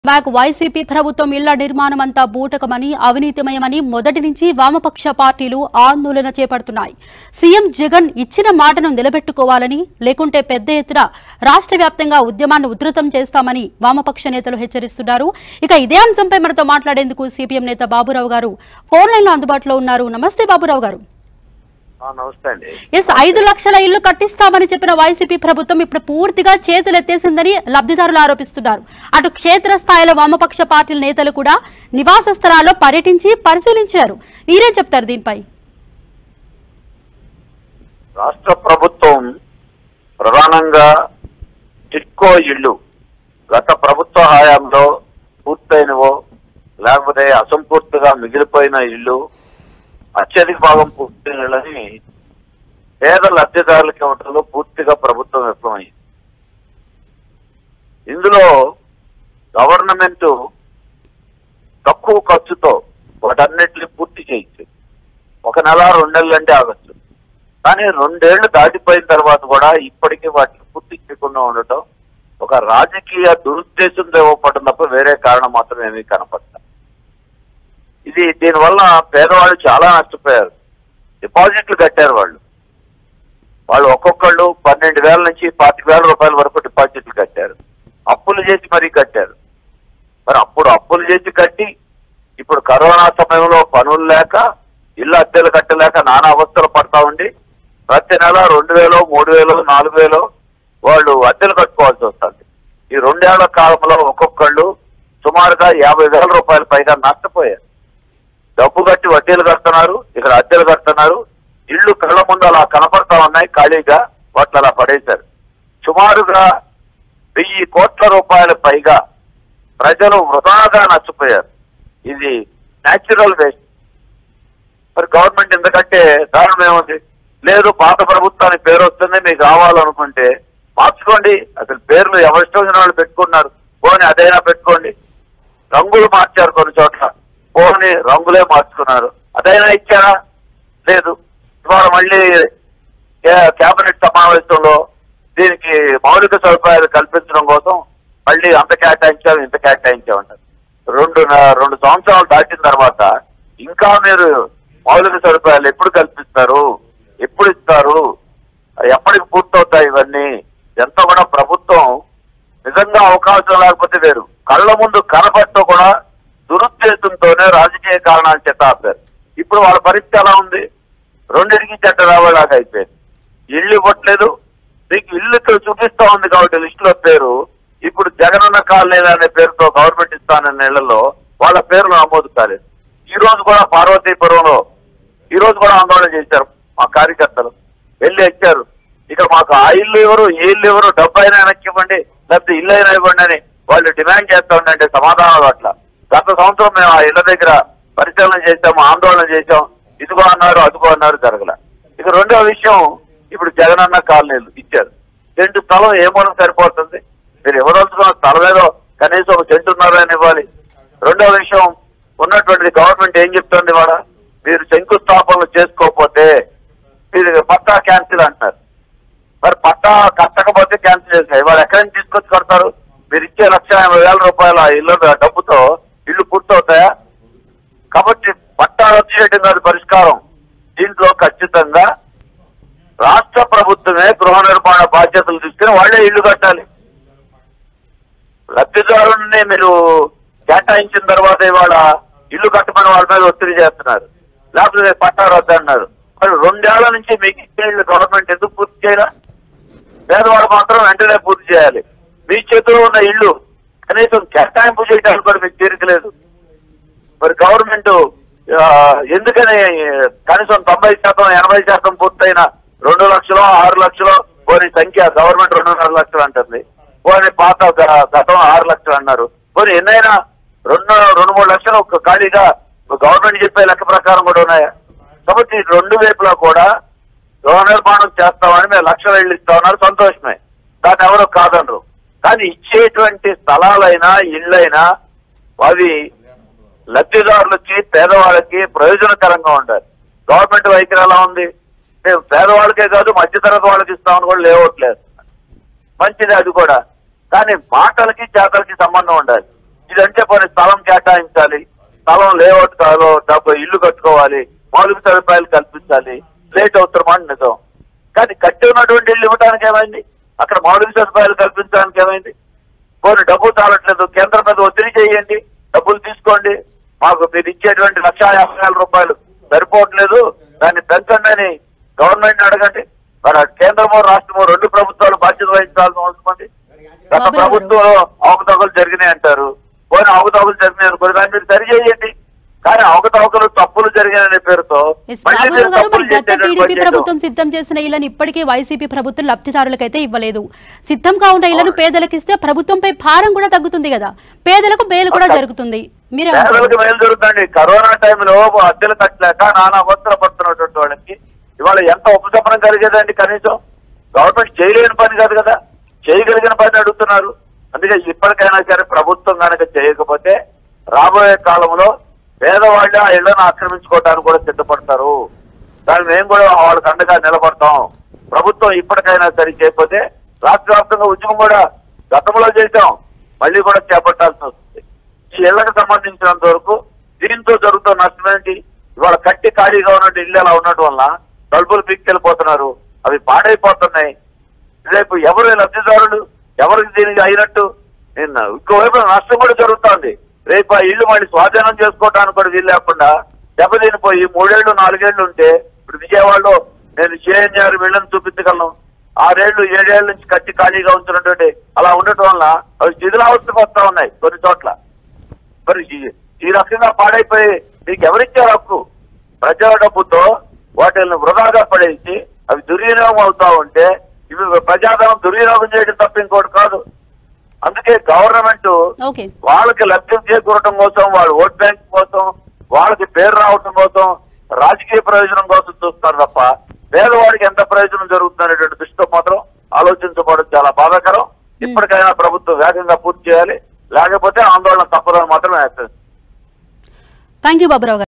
Back YCP ప్రభుత్వం ఇళ్ల నిర్మాణం అంతా బూటకమని అవినీతిమయమని మొదటి నుంచి వామపక్ష పార్టీలు ఆందోళన చేపడుతున్నాయి సీఎం జగన్ ఇచ్చిన మాటను నిలబెట్టుకోవాలని లేకుంటే పెద్ద ఎత్తున రాష్ట్ర వ్యాప్తంగా ఉద్యమాన్ని ఉధృతం చేస్తామని వామపక్ష నేతలు హెచ్చరిస్తున్నారు ఇక ఇదే అంశంపై మనతో మాట్లాడేందుకు సిపిఎం నేత బాబురావు గారు ఫోన్ లైన్ లో అందుబాటులో ఉన్నారు నమస్తే బాబురావు గారు ఆ, నమస్తే అండి ఎస్ ఐదు లక్షల ఇల్లు కట్టిస్తామని చెప్పిన వైసీపీ ప్రభుత్వం ఇప్పుడు పూర్తిగా చేతులెత్తేసిందని లబ్ధిదారులు ఆరోపిస్తున్నారు అటు క్షేత్ర స్థాయిలో వామపక్ష పార్టీల నేతలు కూడా నివాస స్థలాల్లో పర్యటించి పరిశీలించారు మీరేం చెప్తారు దీనిపై రాష్ట్ర ప్రభుత్వం ప్రధానంగా టిట్కో ఇళ్ళు గత ప్రభుత్వ హయాంలో పూర్తయినవో లేకపోతే అసంపూర్తిగా మిగిలిపోయిన ఇల్లు అత్యధిక భాగం పూర్తయిన ఇళ్ళని పేద లబ్ధిదారులకు ఇవ్వడంలో పూర్తిగా ప్రభుత్వం విఫలమైంది ఇందులో గవర్నమెంట్ తక్కువ ఖర్చుతో వాటన్నిటిని పూర్తి చేయొచ్చు ఒక నెల రెండు నెలలు అంటే ఆగచ్చు కానీ రెండేళ్లు దాటిపోయిన తర్వాత కూడా ఇప్పటికీ వాటిని పూర్తి చేయకుండా ఉండటం ఒక రాజకీయ దురుద్దేశంతో ఇవ్వబడడం తప్ప వేరే కారణం మాత్రం ఏమీ కనపడతా ఇది దీనివల్ల పేదవాళ్ళు చాలా నష్టపోయారు డిపాజిట్లు కట్టారు వాళ్ళు వాళ్ళు ఒక్కొక్కళ్ళు పన్నెండు వేల నుంచి పాతిక వేల రూపాయల వరకు డిపాజిట్లు కట్టారు అప్పులు చేసి మరీ కట్టారు మరి అప్పుడు అప్పులు చేసి కట్టి ఇప్పుడు కరోనా సమయంలో పనులు లేక ఇల్లు అద్దెలు కట్టలేక నానా అవస్థలు పడతా ఉండి ప్రతి నెల రెండు వేలు మూడు వేలు నాలుగు వేలు వాళ్ళు అద్దెలు కట్టుకోవాల్సి వస్తుంది ఈ రెండేళ్ల కాలంలో ఒక్కొక్కళ్ళు సుమారుగా యాభై వేల రూపాయల పైగా నష్టపోయారు డబ్బు కట్టి వడ్డీలు కడుతున్నారు ఇక్కడ అద్దెలు కడుతున్నారు ఇళ్ళు కళ్ళ ముందు అలా కనపడతా ఉన్నాయి ఖాళీగా వాటిని అలా పడేశారు సుమారుగా వెయ్యి కోట్ల రూపాయల పైగా ప్రజలు వృధాగా నష్టపోయారు ఇది న్యాచురల్ వేస్ట్ మరి గవర్నమెంట్ ఎందుకంటే దారుణం ఏముంది లేదు పాత ప్రభుత్వానికి పేరు వస్తుంది మీకు కావాలనుకుంటే మార్చుకోండి అసలు పేర్లు ఎవరిష్టం వచ్చిన వాళ్ళు పెట్టుకున్నారు పోనీ అదైనా పెట్టుకోండి రంగులు మార్చారు కొన్ని చోట్ల పోనీ రంగులే మార్చుకున్నారు అదైనా ఇచ్చారా లేదు ఇవాళ మళ్ళీ కే- కేబినెట్ సమావేశంలో దీనికి మౌలిక సదుపాయాలు కల్పించడం కోసం మళ్ళీ అంత కేటాయించాం ఇంత కేటాయించామంటారు రెండు న- రెండు సంవత్సరాలు దాటిన తర్వాత ఇంకా మీరు మౌలిక సదుపాయాలు ఎప్పుడు కల్పిస్తారు ఎప్పుడు ఇస్తారు ఎప్పటికి పూర్తవుతాయి ఇవన్నీ ఎంత కూడా ప్రభుత్వం నిజంగా అవకాశం లేకపోతే వేరు కళ్ళ ముందు కనపడతో కూడా దురుద్దేశంతోనే రాజకీయ కారణాల చేత ఆపారు ఇప్పుడు వాళ్ళ పరిస్థితి ఎలా ఉంది రెండింటికి చెట్ట రావడానికి అయిపోయింది ఇల్లు ఇవ్వట్లేదు మీకు ఇల్లు ఇక్కడ చూపిస్తా ఉంది కాబట్టి లిస్టులో పేరు ఇప్పుడు జగనన్న కాలనీ అనే పేరుతో గవర్నమెంట్ ఇస్తానన్న ఇళ్లలో వాళ్ళ పేర్లు నమోదు కాలేదు ఈ రోజు కూడా పార్వతీపురంలో ఈ రోజు కూడా ఆందోళన చేశారు మా కార్యకర్తలు వెళ్ళి ఇచ్చారు ఇక మాకు ఆ ఇల్లు ఎవరు ఈ ఇల్లు ఎవరు డబ్బు అయినా వెనక్కి ఇవ్వండి లేకపోతే ఇల్లు అయినా ఇవ్వండి అని వాళ్ళు డిమాండ్ చేస్తా ఉండంటే సమాధానాలు అట్ల గత సంవత్సరం మేము ఆ ఇళ్ల దగ్గర పరిశీలన చేశాం ఆందోళన చేశాం ఇదిగో అన్నారు అదిగో అన్నారు జరగల ఇక రెండో విషయం ఇప్పుడు జగనన్న కాలనీలు ఇచ్చారు సెంటు స్థలం ఏ మూలం సరిపోతుంది మీరు ఎవరొచ్చుకున్న స్థలం ఏదో కనీసం ఒక సెంటున్నర అని ఇవ్వాలి రెండో విషయం ఉన్నటువంటి గవర్నమెంట్ ఏం చెప్తుంది వాడ మీరు శంకుస్థాపనలు చేసుకోకపోతే మీరు పట్టా క్యాన్సిల్ అంటున్నారు మరి పట్టా కట్టకపోతే క్యాన్సిల్ చేస్తాయి వాళ్ళు ఎక్కడి నుంచి తీసుకొచ్చి కడతారు మీరు ఇచ్చే లక్ష యాభై వేల రూపాయల ఇల్లు డబ్బుతో ఇల్లు పూర్తవుతాయా కాబట్టి పట్టా రద్దు చేయడం కాదు పరిష్కారం దీంట్లో ఖచ్చితంగా రాష్ట్ర ప్రభుత్వమే గృహ నిర్మాణ బాధ్యతలు తీసుకుని వాళ్ళే ఇల్లు కట్టాలి లబ్ధిదారుని మీరు కేటాయించిన తర్వాత ఇవాళ ఇల్లు కట్టమని వాళ్ళ మీద ఒత్తిడి చేస్తున్నారు లేకపోతే పట్టా రద్దు అన్నారు మరి రెండేళ్ల నుంచి మీకు ఇచ్చే ఇల్లు గవర్నమెంట్ ఎందుకు పూర్తి చేయాలా పేదవాడు మాత్రం వెంటనే పూర్తి చేయాలి మీ చేతిలో ఉన్న ఇల్లు కనీసం కేటాయింపు చేయడానికి కూడా మీకు తీరిక లేదు మరి గవర్నమెంట్ ఆ, ఎందుకని కనీసం తొంభై శాతం ఎనభై శాతం పూర్తయిన రెండు లక్షలు ఆరు లక్షలు పోనీ సంఖ్య గవర్నమెంట్ రెండున్నర లక్షలు అంటుంది పోనీ పాత గ- గతం ఆరు లక్షలు అన్నారు పోనీ ఎన్నైనా రెండు రెండు మూడు లక్షలు ఒక ఖాళీగా గవర్నమెంట్ చెప్పే లెక్క ప్రకారం కూడా ఉన్నాయా కాబట్టి రెండు వైపులా కూడా గృహ నిర్మాణం చేస్తామని మేము లక్షలు ఇళ్ళు ఇస్తామన్నారు సంతోషమే దాన్ని ఎవరు కాదనరు కానీ ఇచ్చేటువంటి స్థలాలైనా ఇళ్ళైనా అవి లబ్ధిదారులకి పేదవాళ్ళకి ప్రయోజనకరంగా ఉండాలి గవర్నమెంట్ వైఖరి ఎలా ఉంది మేము పేదవాళ్ళకే కాదు మధ్యతరగతి వాళ్ళకి ఇస్తామని కూడా లేవట్లేదు మంచిది అది కూడా కానీ మాటలకి చేతలకి సంబంధం ఉండాలి ఇదంటే కొన్ని స్థలం కేటాయించాలి స్థలం లేఅవుట్ కాలో డబ్బు ఇల్లు కట్టుకోవాలి మౌలిక సదుపాయాలు కల్పించాలి లేట్ అవుతామని నిజం కానీ కట్టి ఉన్నటువంటి ఇల్లు ఇవ్వడానికి ఏమైంది అక్కడ మౌలిక సదుపాయాలు కల్పించడానికి ఏమైంది కొన్ని డబ్బు చాలట్లేదు కేంద్రం మీద ఒత్తిడి చేయండి డబ్బులు తీసుకోండి మాకు మీరు ఇచ్చేటువంటి లక్ష యాభై వేల రూపాయలు సరిపోవట్లేదు దాన్ని పెంచండి అని గవర్నమెంట్ అడగండి మరి కేంద్రమో రాష్ట్రమో రెండు ప్రభుత్వాలు బాధ్యత వహించాల్సిన అవసరం ఉంది గత బాబు గారు. ప్రభుత్వంలో అవకతవకలు జరిగినాయి అంటారు పోయిన అవకతవకలు జరిగినాయి అనుకోండి దాన్ని మీరు సరి చేయండి కానీ అవకతవకలు తప్పులు జరిగాయనే పేరుతో ఎస్ మళ్ళీ రాఘవ మీరు గారు మరి తప్పులు గత చేసేటువంటి టీడీపీ పని చేయడం. ప్రభుత్వం సిద్ధం చేసిన ఇళ్లను ఇప్పటికే వైసీపీ ప్రభుత్వం లబ్ధిదారులకైతే ఇవ్వలేదు సిద్ధంగా ఉన్న ఇళ్లను పేదలకు ఇస్తే ప్రభుత్వంపై భారం కూడా తగ్గుతుంది కదా పేదలకు మేలు కూడా అక్క- జరుగుతుంది మీరే పేదలకు మేలు జరుగుతుంది కరోనా టైంలో అద్దెలు కట్టలేక నానా అవసరం పడుతున్నటువంటి వాళ్ళకి ఇవాళ ఎంత ఉపశమనం కలిగేదండి కనీసం గవర్నమెంట్ చేయలేని పని కాదు కదా చేయగలిగిన పని అడుగుతున్నారు అందుకే ఇప్పటికైనా సరే ప్రభుత్వం కనుక చేయకపోతే రాబోయే కాలంలో పేదవాళ్ళు ఆ ఇళ్లను ఆక్రమించుకోవడానికి కూడా సిద్ధపడతారు దాన్ని మేము కూడా వాళ్ళకి అండగా నిలబడతాం ప్రభుత్వం ఇప్పటికైనా సరే చేయకపోతే రాష్ట్ర వ్యాప్తంగా ఉద్యమం కూడా గతంలో చేశాం మళ్ళీ కూడా చేపట్టాల్సి వస్తుంది ఈ ఇళ్లకు సంబంధించినంత వరకు దీంతో జరుగుతున్న నష్టం ఏంటి ఇవాళ కట్టి ఖాళీగా ఉన్నట్టు ఇల్లు అలా ఉండటం వల్ల తలుపులు పీక్కెళ్ళిపోతున్నారు అవి పాడైపోతున్నాయి రేపు ఎవరు లబ్ధిదారులు ఎవరికి దీనికి అయినట్టు నిన్న ఇంకోవైపు నష్టం కూడా జరుగుతోంది రేపు ఆ ఇల్లు మళ్ళీ స్వాధీనం చేసుకోవడానికి కూడా వీలు లేకుండా దెబ్బతినిపోయి మూడేళ్లు నాలుగేళ్లు ఉంటే ఇప్పుడు విజయవాడలో నేను సిఎన్ఆర్ వీళ్ళని చూపించగలను ఆరేళ్లు ఏడేళ్ల నుంచి కట్టి ఖాళీగా ఉంచినటువంటి అలా ఉండటం వల్ల అవి శిథిలావస్థకు వస్తా ఉన్నాయి కొన్ని చోట్ల మరి ఈ- ఈ రకంగా పాడైపోయి మీకు ఎవరిచ్చారు హక్కు ప్రజా డబ్బుతో వాటిని వృధాగా పడేసి అవి దుర్వినియోగం అవుతా ఉంటే ఇవి ప్రజాధనం దుర్వినియోగం చేయడం తప్ప ఇంకోటి కాదు అందుకే గవర్నమెంట్ ఓకే వాళ్ళకి లక్ష్యం చేకూరటం కోసం వాళ్ళ ఓట్ బ్యాంక్ కోసం వాళ్ళకి పేరు రావటం కోసం రాజకీయ ప్రయోజనం కోసం చూస్తున్నారు తప్ప పేదవాడికి ఎంత ప్రయోజనం జరుగుతుంది అనేటువంటి దృష్టితో మాత్రం ఆలోచించబడడం చాలా బాధాకరం ఇప్పటికైనా ప్రభుత్వం వేగంగా పూర్తి చేయాలి లేకపోతే ఆందోళన తప్పదని మాత్రం హెచ్చరిస్తుంది థ్యాంక్ యూ బాబురావు గారు